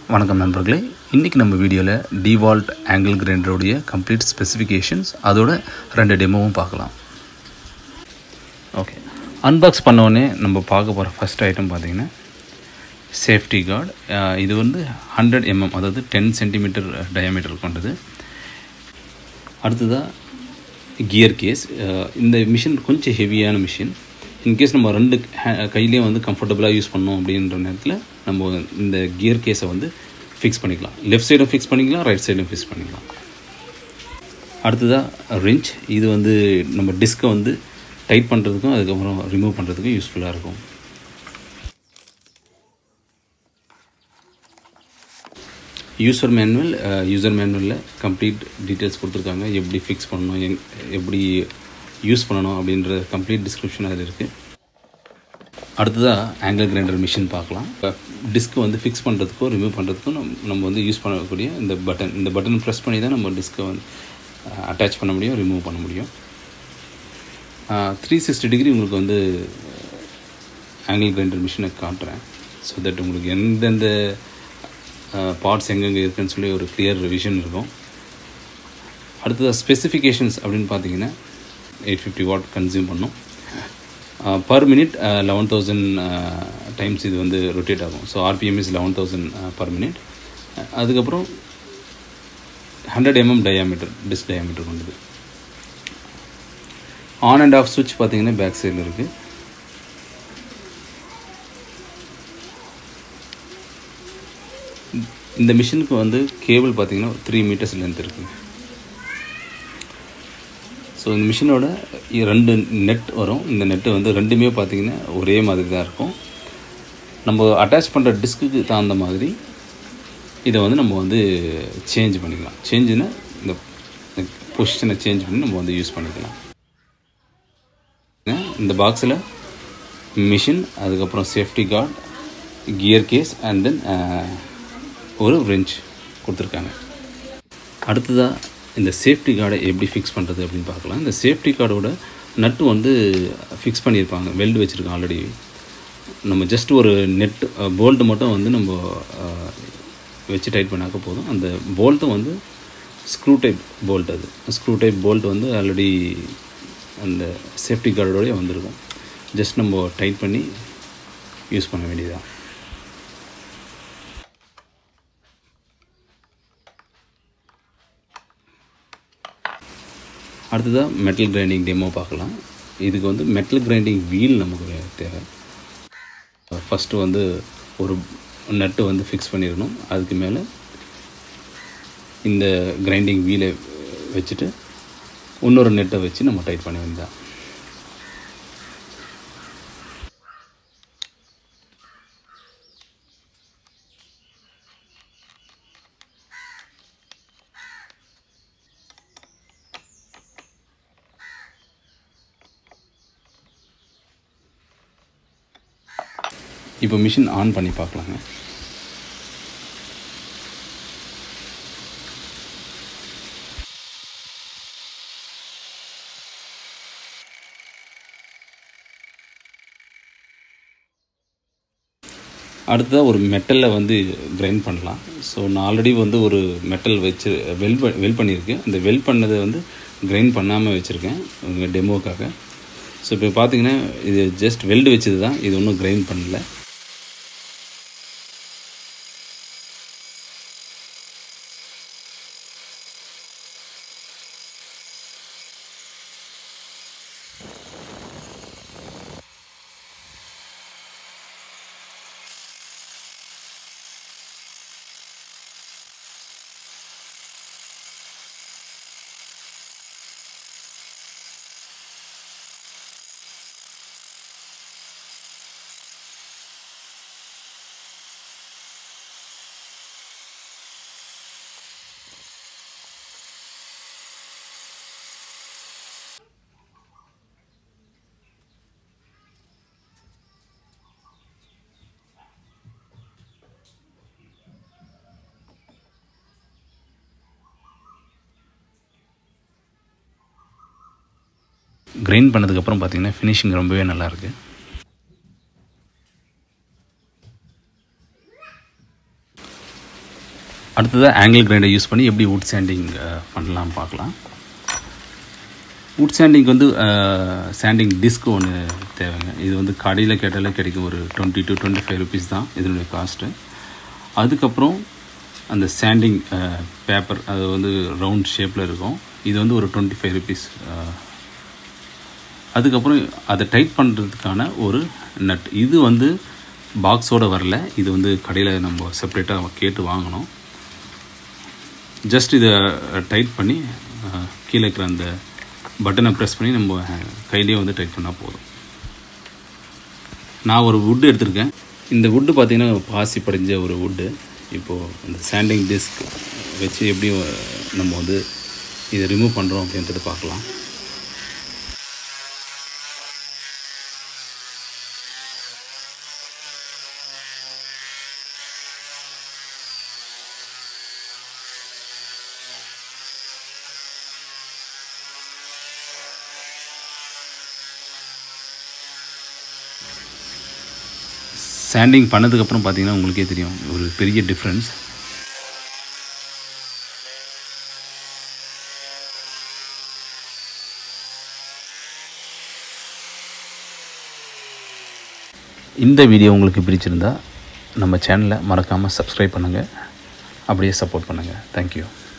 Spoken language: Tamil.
வணக்கம் நண்பர்களே இன்றைக்கி நம்ம வீடியோவில் டிவால்ட் ஆங்கிள் கிரைண்டருடைய கம்ப்ளீட் ஸ்பெசிஃபிகேஷன்ஸ் அதோட ரெண்டு டெமோவும் பார்க்கலாம் ஓகே அன்பாக்ஸ் பண்ணோடனே நம்ம பார்க்க போகிற ஃபஸ்ட் ஐட்டம் பார்த்தீங்கன்னா சேஃப்டி கார்டு இது வந்து ஹண்ட்ரட் எம்எம் அதாவது டென் சென்டிமீட்டர் டயாமீட்டர் கொண்டது அடுத்ததாக கியர் கேஸ் இந்த மிஷின் கொஞ்சம் ஹெவியான மிஷின் இன்கேஸ் நம்ம ரெண்டு கையிலேயே வந்து கம்ஃபர்டபுளாக யூஸ் பண்ணோம் அப்படின்ற நேரத்தில் நம்ம இந்த கியர் கேஸை வந்து ஃபிக்ஸ் பண்ணிக்கலாம் லெஃப்ட் சைடும் ஃபிக்ஸ் பண்ணிக்கலாம் ரைட் சைடும் ஃபிக்ஸ் பண்ணிக்கலாம் அடுத்ததாக ரிஞ்ச் இது வந்து நம்ம டிஸ்கை வந்து டைட் பண்ணுறதுக்கும் அதுக்கப்புறம் ரிமூவ் பண்ணுறதுக்கும் யூஸ்ஃபுல்லாக இருக்கும் யூசர் மேனுவல் யூசர் மேனுவலில் கம்ப்ளீட் டீட்டெயில்ஸ் கொடுத்துருக்காங்க எப்படி ஃபிக்ஸ் பண்ணணும் எங் எப்படி யூஸ் பண்ணணும் அப்படின்ற கம்ப்ளீட் டிஸ்கிரிப்ஷன் அதில் இருக்குது அடுத்ததாக ஆங்கிள் கிரைண்டர் மிஷின் பார்க்கலாம் டிஸ்க்கு வந்து ஃபிக்ஸ் பண்ணுறதுக்கோ ரிமூவ் பண்ணுறதுக்கும் நம் நம்ம வந்து யூஸ் பண்ணக்கூடிய இந்த பட்டன் இந்த பட்டன் ப்ரெஸ் பண்ணி தான் நம்ம டிஸ்க்கை வந்து அட்டாச் பண்ண முடியும் ரிமூவ் பண்ண முடியும் த்ரீ சிக்ஸ்டி டிகிரி உங்களுக்கு வந்து ஆங்கிள் கிரைண்டர் மிஷினை காட்டுறேன் ஸோ தட் உங்களுக்கு எந்தெந்த பார்ட்ஸ் எங்கெங்கே இருக்குன்னு சொல்லி ஒரு கிளியர் ரிவிஷன் இருக்கும் அடுத்ததாக ஸ்பெசிஃபிகேஷன்ஸ் அப்படின்னு பார்த்தீங்கன்னா எயிட் ஃபிஃப்டி வாட் கன்சியூம் பண்ணும் per minute eleven thousand times இது வந்து ரொட்டேட் ஆகும் so RPM is eleven thousand per minute அதுக்கப்புறம் hundred MM diameter disc diameter கொண்டது ஆன் அண்ட் ஆஃப் சுவிட்ச் பார்த்தீங்கன்னா பேக் சைடில் இருக்குது இந்த மிஷினுக்கு வந்து கேபிள் பார்த்தீங்கன்னா த்ரீ மீட்டர்ஸ் லென்த் இருக்குது ஸோ இந்த மிஷினோட ரெண்டு நெட் வரும் இந்த நெட்டு வந்து ரெண்டுமே பார்த்திங்கன்னா ஒரே மாதிரி தான் இருக்கும் நம்ம அட்டாச் பண்ணுற டிஸ்க்குக்கு தகுந்த மாதிரி இதை வந்து நம்ம வந்து சேஞ்ச் பண்ணிக்கலாம் சேஞ்சுன்னா இந்த பொசிஷனை சேஞ்ச் பண்ணி நம்ம வந்து யூஸ் பண்ணிக்கலாம் இந்த பாக்ஸில் மிஷின் அதுக்கப்புறம் safety guard gear case and then ஒரு ரெஞ்ச் கொடுத்துருக்காங்க அடுத்ததாக இந்த சேஃப்டி கார்டை எப்படி ஃபிக்ஸ் பண்ணுறது அப்படின்னு பார்க்கலாம் இந்த சேஃப்டி கார்டோட நட்டு வந்து ஃபிக்ஸ் பண்ணியிருப்பாங்க வெல்டு வச்சுருக்கோம் ஆல்ரெடி நம்ம ஜஸ்ட் ஒரு நெட் போல்ட்டு மட்டும் வந்து நம்ம வச்சு டைட் பண்ணாக்க போதும் அந்த போல்ட்டும் வந்து ஸ்க்ரூ டைப் போல்ட் அது ஸ்க்ரூ டைப் போல்ட் வந்து ஆல்ரெடி அந்த சேஃப்டி கார்டோடய வந்திருக்கும் ஜஸ்ட் நம்ம டைட் பண்ணி யூஸ் பண்ண வேண்டியதான் அடுத்ததாக மெட்டல் கிரைண்டிங் டெமோ பார்க்கலாம் இதுக்கு வந்து மெட்டல் கிரைண்டிங் வீல் நமக்கு தேவை ஃபஸ்ட்டு வந்து ஒரு நட்டு வந்து ஃபிக்ஸ் பண்ணிடணும் அதுக்கு மேலே இந்த கிரைண்டிங் வீலை வச்சுட்டு இன்னொரு நெட்டை வச்சு நம்ம டைட் பண்ண வேண்டியதான் இப்போ மிஷின் ஆன் பண்ணி பார்க்கலாங்க அடுத்ததாக ஒரு மெட்டலில் வந்து கிரைண்ட் பண்ணலாம் ஸோ நான் ஆல்ரெடி வந்து ஒரு மெட்டல் வச்சு வெல் வெல் பண்ணியிருக்கேன் அந்த வெல் பண்ணதை வந்து கிரைண்ட் பண்ணாமல் வச்சுருக்கேன் உங்கள் டெமோக்காக ஸோ இப்போ பார்த்தீங்கன்னா இது ஜஸ்ட் வெல்டு வச்சது தான் இது ஒன்றும் கிரைண்ட் பண்ணல கிரைண்ட் பண்ணதுக்கப்புறம் பார்த்தீங்கன்னா ஃபினிஷிங் ரொம்பவே நல்லாயிருக்கு அடுத்ததாக ஆங்கிள் கிரைண்டர் யூஸ் பண்ணி எப்படி வுட் சாண்டிங் பண்ணலாம் பார்க்கலாம் வுட் சாண்டிங் வந்து சாண்டிங் டிஸ்க் ஒன்று தேவைங்க இது வந்து கடையில் கேட்டாலே கிடைக்கும் ஒரு twenty to twenty five rupees தான் இதனுடைய காஸ்ட்டு அதுக்கப்புறம் அந்த சாண்டிங் பேப்பர் அது வந்து ரவுண்ட் ஷேப்பில் இருக்கும் இது வந்து ஒரு டுவெண்ட்டி ஃபைவ் ருபீஸ் அதுக்கப்புறம் அதை டைட் பண்ணுறதுக்கான ஒரு நட் இது வந்து பாக்ஸோடு வரல இது வந்து கடையில் நம்ம செப்ரேட்டாக கேட்டு வாங்கணும் ஜஸ்ட் இதை டைட் பண்ணி அஹ், கீழே இருக்கிற அந்த பட்டனை ப்ரெஸ் பண்ணி நம்ம கையிலேயே வந்து டைட் பண்ணால் போதும் நான் ஒரு வுட்டு எடுத்திருக்கேன் இந்த வுட்டு பார்த்தீங்கன்னா பாசி படிஞ்ச ஒரு வுட்டு இப்போது இந்த சாண்டிங் டிஸ்க் வச்சு எப்படி அஹ், நம்ம வந்து இதை ரிமூவ் பண்ணுறோம் அப்படின்றது பார்க்கலாம் சாண்டிங் பண்ணதுக்கப்புறம் பார்த்தீங்கன்னா உங்களுக்கே தெரியும் ஒரு பெரிய டிஃப்ரென்ஸ் இந்த வீடியோ உங்களுக்கு பிடிச்சிருந்தா நம்ம சேனலை மறக்காமல் சப்ஸ்கிரைப் பண்ணுங்கள் அப்படியே சப்போர்ட் பண்ணுங்கள் தேங்க்யூ